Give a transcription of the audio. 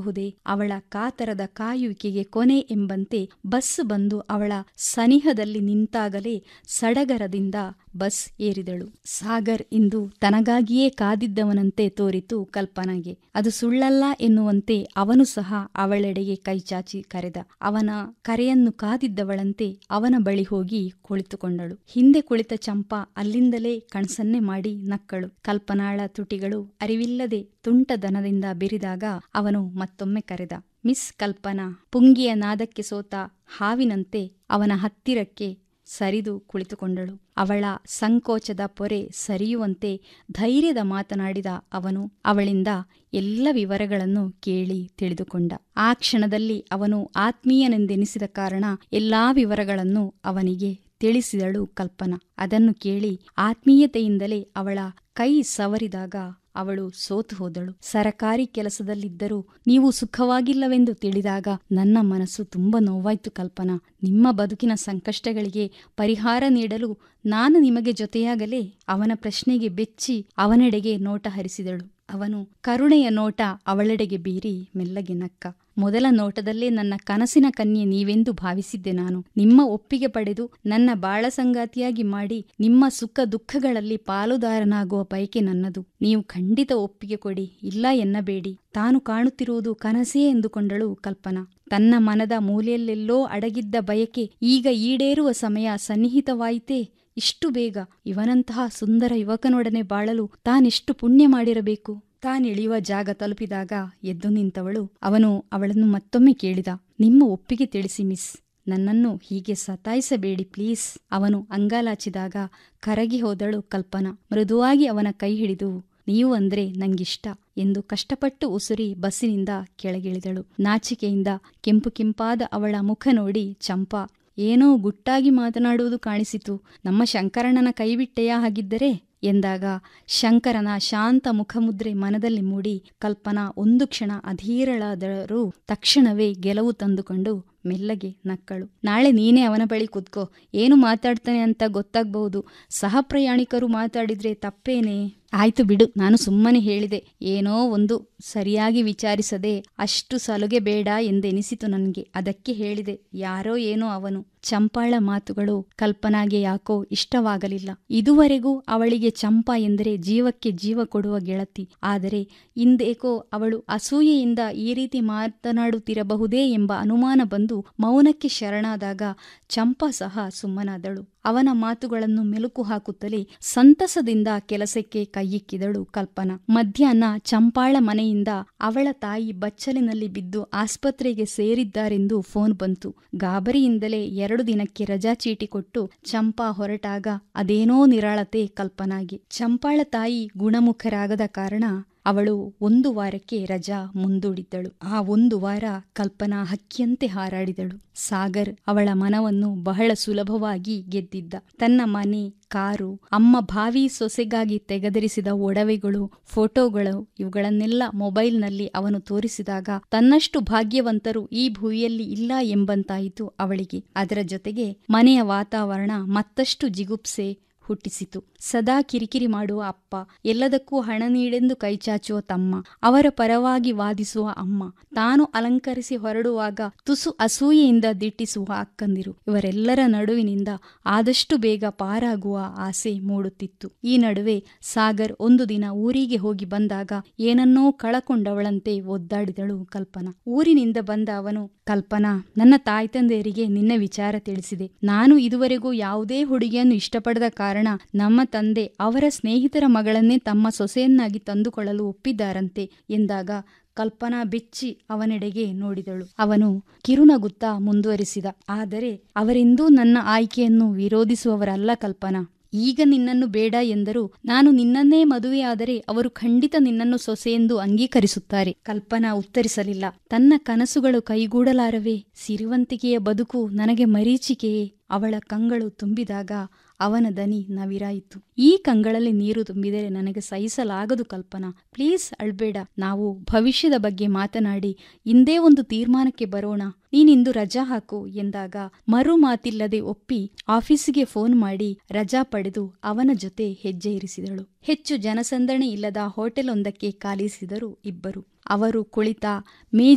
ತಲುಪಬಹುದೇ ಅವಳ ಕಾತರದ ಕಾಯುವಿಕೆಗೆ ಕೊನೆ ಎಂಬಂತೆ ಬಸ್ ಬಂದು ಅವಳ ಸನಿಹದಲ್ಲಿ ನಿಂತಾಗಲೇ ಸಡಗರದಿಂದ ಬಸ್ ಏರಿದಳು ಸಾಗರ್ ಇಂದು ತನಗಾಗಿಯೇ ಕಾದಿದ್ದವನಂತೆ ತೋರಿತು ಕಲ್ಪನಾಗೆ ಅದು ಸುಳ್ಳಲ್ಲ ಎನ್ನುವಂತೆ ಅವನು ಸಹ ಅವಳೆಡೆಗೆ ಕೈಚಾಚಿ ಕರೆದ ಅವನ ಕರೆಯನ್ನು ಕಾದಿದ್ದವಳಂತೆ ಅವನ ಬಳಿ ಹೋಗಿ ಕುಳಿತುಕೊಂಡಳು ಹಿಂದೆ ಕುಳಿತ ಚಂಪಾ ಅಲ್ಲಿಂದಲೇ ಕಣ್ಸನ್ನೆ ಮಾಡಿ ನಕ್ಕಳು ಕಲ್ಪನಾಳ ತುಟಿಗಳು ಅರಿವಿಲ್ಲದೆ ತುಂಟದನದಿಂದ ಬೆರಿದಾಗ ಅವನು ಮತ್ತೊಮ್ಮೆ ಕರೆದ ಮಿಸ್ ಕಲ್ಪನಾ ಪುಂಗಿಯ ನಾದಕ್ಕೆ ಸೋತ ಹಾವಿನಂತೆ ಅವನ ಹತ್ತಿರಕ್ಕೆ ಸರಿದು ಕುಳಿತುಕೊಂಡಳು ಅವಳ ಸಂಕೋಚದ ಪೊರೆ ಸರಿಯುವಂತೆ ಧೈರ್ಯದ ಮಾತನಾಡಿದ ಅವನು ಅವಳಿಂದ ಎಲ್ಲ ವಿವರಗಳನ್ನು ಕೇಳಿ ತಿಳಿದುಕೊಂಡ ಆ ಕ್ಷಣದಲ್ಲಿ ಅವನು ಆತ್ಮೀಯನೆಂದೆನಿಸಿದ ಕಾರಣ ಎಲ್ಲಾ ವಿವರಗಳನ್ನು ಅವನಿಗೆ ತಿಳಿಸಿದಳು ಕಲ್ಪನಾ ಅದನ್ನು ಕೇಳಿ ಆತ್ಮೀಯತೆಯಿಂದಲೇ ಅವಳ ಕೈ ಸವರಿದಾಗ ಅವಳು ಸೋತು ಹೋದಳು ಸರಕಾರಿ ಕೆಲಸದಲ್ಲಿದ್ದರೂ ನೀವು ಸುಖವಾಗಿಲ್ಲವೆಂದು ತಿಳಿದಾಗ ನನ್ನ ಮನಸ್ಸು ತುಂಬ ನೋವಾಯ್ತು ಕಲ್ಪನಾ ನಿಮ್ಮ ಬದುಕಿನ ಸಂಕಷ್ಟಗಳಿಗೆ ಪರಿಹಾರ ನೀಡಲು ನಾನು ನಿಮಗೆ ಜೊತೆಯಾಗಲೇ ಅವನ ಪ್ರಶ್ನೆಗೆ ಬೆಚ್ಚಿ ಅವನೆಡೆಗೆ ನೋಟ ಹರಿಸಿದಳು ಅವನು ಕರುಣೆಯ ನೋಟ ಅವಳೆಡೆಗೆ ಬೀರಿ ಮೆಲ್ಲಗೆ ನಕ್ಕ ಮೊದಲ ನೋಟದಲ್ಲೇ ನನ್ನ ಕನಸಿನ ಕನ್ಯೆ ನೀವೆಂದು ಭಾವಿಸಿದ್ದೆ ನಾನು ನಿಮ್ಮ ಒಪ್ಪಿಗೆ ಪಡೆದು ನನ್ನ ಬಾಳ ಸಂಗಾತಿಯಾಗಿ ಮಾಡಿ ನಿಮ್ಮ ಸುಖ ದುಃಖಗಳಲ್ಲಿ ಪಾಲುದಾರನಾಗುವ ಬಯಕೆ ನನ್ನದು ನೀವು ಖಂಡಿತ ಒಪ್ಪಿಗೆ ಕೊಡಿ ಇಲ್ಲ ಎನ್ನಬೇಡಿ ತಾನು ಕಾಣುತ್ತಿರುವುದು ಕನಸೇ ಎಂದುಕೊಂಡಳು ಕಲ್ಪನಾ ತನ್ನ ಮನದ ಮೂಲೆಯಲ್ಲೆಲ್ಲೋ ಅಡಗಿದ್ದ ಬಯಕೆ ಈಗ ಈಡೇರುವ ಸಮಯ ಸನ್ನಿಹಿತವಾಯಿತೇ ಇಷ್ಟು ಬೇಗ ಇವನಂತಹ ಸುಂದರ ಯುವಕನೊಡನೆ ಬಾಳಲು ತಾನೆಷ್ಟು ಪುಣ್ಯ ಮಾಡಿರಬೇಕು ತಾನಿಳಿಯುವ ಜಾಗ ತಲುಪಿದಾಗ ಎದ್ದು ನಿಂತವಳು ಅವನು ಅವಳನ್ನು ಮತ್ತೊಮ್ಮೆ ಕೇಳಿದ ನಿಮ್ಮ ಒಪ್ಪಿಗೆ ತಿಳಿಸಿ ಮಿಸ್ ನನ್ನನ್ನು ಹೀಗೆ ಸತಾಯಿಸಬೇಡಿ ಪ್ಲೀಸ್ ಅವನು ಅಂಗಾಲಾಚಿದಾಗ ಕರಗಿ ಹೋದಳು ಕಲ್ಪನಾ ಮೃದುವಾಗಿ ಅವನ ಕೈ ಹಿಡಿದು ನೀವು ಅಂದ್ರೆ ನಂಗಿಷ್ಟ ಎಂದು ಕಷ್ಟಪಟ್ಟು ಉಸುರಿ ಬಸ್ಸಿನಿಂದ ಕೆಳಗಿಳಿದಳು ನಾಚಿಕೆಯಿಂದ ಕೆಂಪು ಕೆಂಪಾದ ಅವಳ ಮುಖ ನೋಡಿ ಚಂಪಾ ಏನೋ ಗುಟ್ಟಾಗಿ ಮಾತನಾಡುವುದು ಕಾಣಿಸಿತು ನಮ್ಮ ಶಂಕರಣ್ಣನ ಕೈಬಿಟ್ಟೆಯಾ ಹಾಗಿದ್ದರೆ ಎಂದಾಗ ಶಂಕರನ ಶಾಂತ ಮುಖಮುದ್ರೆ ಮನದಲ್ಲಿ ಮೂಡಿ ಕಲ್ಪನಾ ಒಂದು ಕ್ಷಣ ಅಧೀರಳಾದರೂ ತಕ್ಷಣವೇ ಗೆಲುವು ತಂದುಕೊಂಡು ಮೆಲ್ಲಗೆ ನಕ್ಕಳು ನಾಳೆ ನೀನೇ ಅವನ ಬಳಿ ಕುತ್ಕೋ ಏನು ಮಾತಾಡ್ತಾನೆ ಅಂತ ಗೊತ್ತಾಗ್ಬಹುದು ಸಹ ಪ್ರಯಾಣಿಕರು ಮಾತಾಡಿದ್ರೆ ತಪ್ಪೇನೆ ಆಯ್ತು ಬಿಡು ನಾನು ಸುಮ್ಮನೆ ಹೇಳಿದೆ ಏನೋ ಒಂದು ಸರಿಯಾಗಿ ವಿಚಾರಿಸದೆ ಅಷ್ಟು ಸಲುಗೆ ಬೇಡ ಎಂದೆನಿಸಿತು ನನಗೆ ಅದಕ್ಕೆ ಹೇಳಿದೆ ಯಾರೋ ಏನೋ ಅವನು ಚಂಪಾಳ ಮಾತುಗಳು ಕಲ್ಪನಾಗೆ ಯಾಕೋ ಇಷ್ಟವಾಗಲಿಲ್ಲ ಇದುವರೆಗೂ ಅವಳಿಗೆ ಚಂಪಾ ಎಂದರೆ ಜೀವಕ್ಕೆ ಜೀವ ಕೊಡುವ ಗೆಳತಿ ಆದರೆ ಇಂದೇಕೋ ಅವಳು ಅಸೂಯೆಯಿಂದ ಈ ರೀತಿ ಮಾತನಾಡುತ್ತಿರಬಹುದೇ ಎಂಬ ಅನುಮಾನ ಬಂದು ಮೌನಕ್ಕೆ ಶರಣಾದಾಗ ಚಂಪಾ ಸಹ ಸುಮ್ಮನಾದಳು ಅವನ ಮಾತುಗಳನ್ನು ಮೆಲುಕು ಹಾಕುತ್ತಲೇ ಸಂತಸದಿಂದ ಕೆಲಸಕ್ಕೆ ಕೈಯಿಕ್ಕಿದಳು ಕಲ್ಪನಾ ಮಧ್ಯಾಹ್ನ ಚಂಪಾಳ ಮನೆಯಿಂದ ಅವಳ ತಾಯಿ ಬಚ್ಚಲಿನಲ್ಲಿ ಬಿದ್ದು ಆಸ್ಪತ್ರೆಗೆ ಸೇರಿದ್ದಾರೆಂದು ಫೋನ್ ಬಂತು ಗಾಬರಿಯಿಂದಲೇ ಎರಡು ದಿನಕ್ಕೆ ರಜಾ ಚೀಟಿ ಕೊಟ್ಟು ಚಂಪಾ ಹೊರಟಾಗ ಅದೇನೋ ನಿರಾಳತೆ ಕಲ್ಪನಾಗೆ ಚಂಪಾಳ ತಾಯಿ ಗುಣಮುಖರಾಗದ ಕಾರಣ ಅವಳು ಒಂದು ವಾರಕ್ಕೆ ರಜಾ ಮುಂದೂಡಿದ್ದಳು ಆ ಒಂದು ವಾರ ಕಲ್ಪನಾ ಹಕ್ಕಿಯಂತೆ ಹಾರಾಡಿದಳು ಸಾಗರ್ ಅವಳ ಮನವನ್ನು ಬಹಳ ಸುಲಭವಾಗಿ ಗೆದ್ದಿದ್ದ ತನ್ನ ಮನೆ ಕಾರು ಅಮ್ಮ ಭಾವಿ ಸೊಸೆಗಾಗಿ ತೆಗೆದರಿಸಿದ ಒಡವೆಗಳು ಫೋಟೋಗಳು ಇವುಗಳನ್ನೆಲ್ಲ ಮೊಬೈಲ್ನಲ್ಲಿ ಅವನು ತೋರಿಸಿದಾಗ ತನ್ನಷ್ಟು ಭಾಗ್ಯವಂತರು ಈ ಭೂಮಿಯಲ್ಲಿ ಇಲ್ಲ ಎಂಬಂತಾಯಿತು ಅವಳಿಗೆ ಅದರ ಜೊತೆಗೆ ಮನೆಯ ವಾತಾವರಣ ಮತ್ತಷ್ಟು ಜಿಗುಪ್ಸೆ ಹುಟ್ಟಿಸಿತು ಸದಾ ಕಿರಿಕಿರಿ ಮಾಡುವ ಅಪ್ಪ ಎಲ್ಲದಕ್ಕೂ ಹಣ ನೀಡೆಂದು ಕೈಚಾಚುವ ತಮ್ಮ ಅವರ ಪರವಾಗಿ ವಾದಿಸುವ ಅಮ್ಮ ತಾನು ಅಲಂಕರಿಸಿ ಹೊರಡುವಾಗ ತುಸು ಅಸೂಯೆಯಿಂದ ದಿಟ್ಟಿಸುವ ಅಕ್ಕಂದಿರು ಇವರೆಲ್ಲರ ನಡುವಿನಿಂದ ಆದಷ್ಟು ಬೇಗ ಪಾರಾಗುವ ಆಸೆ ಮೂಡುತ್ತಿತ್ತು ಈ ನಡುವೆ ಸಾಗರ್ ಒಂದು ದಿನ ಊರಿಗೆ ಹೋಗಿ ಬಂದಾಗ ಏನನ್ನೋ ಕಳಕೊಂಡವಳಂತೆ ಒದ್ದಾಡಿದಳು ಕಲ್ಪನಾ ಊರಿನಿಂದ ಬಂದ ಅವನು ಕಲ್ಪನಾ ನನ್ನ ತಾಯಿ ತಂದೆಯರಿಗೆ ನಿನ್ನ ವಿಚಾರ ತಿಳಿಸಿದೆ ನಾನು ಇದುವರೆಗೂ ಯಾವುದೇ ಹುಡುಗಿಯನ್ನು ಇಷ್ಟಪಡದ ಕಾರಣ ನಮ್ಮ ತಂದೆ ಅವರ ಸ್ನೇಹಿತರ ಮಗಳನ್ನೇ ತಮ್ಮ ಸೊಸೆಯನ್ನಾಗಿ ತಂದುಕೊಳ್ಳಲು ಒಪ್ಪಿದ್ದಾರಂತೆ ಎಂದಾಗ ಕಲ್ಪನಾ ಬೆಚ್ಚಿ ಅವನೆಡೆಗೆ ನೋಡಿದಳು ಅವನು ಕಿರುನಗುತ್ತಾ ಮುಂದುವರಿಸಿದ ಆದರೆ ಅವರೆಂದೂ ನನ್ನ ಆಯ್ಕೆಯನ್ನು ವಿರೋಧಿಸುವವರಲ್ಲ ಕಲ್ಪನಾ ಈಗ ನಿನ್ನನ್ನು ಬೇಡ ಎಂದರೂ ನಾನು ನಿನ್ನನ್ನೇ ಮದುವೆಯಾದರೆ ಅವರು ಖಂಡಿತ ನಿನ್ನನ್ನು ಸೊಸೆಯೆಂದು ಅಂಗೀಕರಿಸುತ್ತಾರೆ ಕಲ್ಪನಾ ಉತ್ತರಿಸಲಿಲ್ಲ ತನ್ನ ಕನಸುಗಳು ಕೈಗೂಡಲಾರವೇ ಸಿರಿವಂತಿಕೆಯ ಬದುಕು ನನಗೆ ಮರೀಚಿಕೆಯೇ ಅವಳ ಕಂಗಳು ತುಂಬಿದಾಗ ಅವನ ದನಿ ನವಿರಾಯಿತು ಈ ಕಂಗಳಲ್ಲಿ ನೀರು ತುಂಬಿದರೆ ನನಗೆ ಸಹಿಸಲಾಗದು ಕಲ್ಪನಾ ಪ್ಲೀಸ್ ಅಳ್ಬೇಡ ನಾವು ಭವಿಷ್ಯದ ಬಗ್ಗೆ ಮಾತನಾಡಿ ಇಂದೇ ಒಂದು ತೀರ್ಮಾನಕ್ಕೆ ಬರೋಣ ನೀನಿಂದು ರಜಾ ಹಾಕು ಎಂದಾಗ ಮರು ಮಾತಿಲ್ಲದೆ ಒಪ್ಪಿ ಆಫೀಸಿಗೆ ಫೋನ್ ಮಾಡಿ ರಜಾ ಪಡೆದು ಅವನ ಜೊತೆ ಹೆಜ್ಜೆ ಇರಿಸಿದಳು ಹೆಚ್ಚು ಜನಸಂದಣಿ ಇಲ್ಲದ ಹೋಟೆಲ್ ಒಂದಕ್ಕೆ ಕಾಲಿಸಿದರು ಇಬ್ಬರು ಅವರು ಕುಳಿತ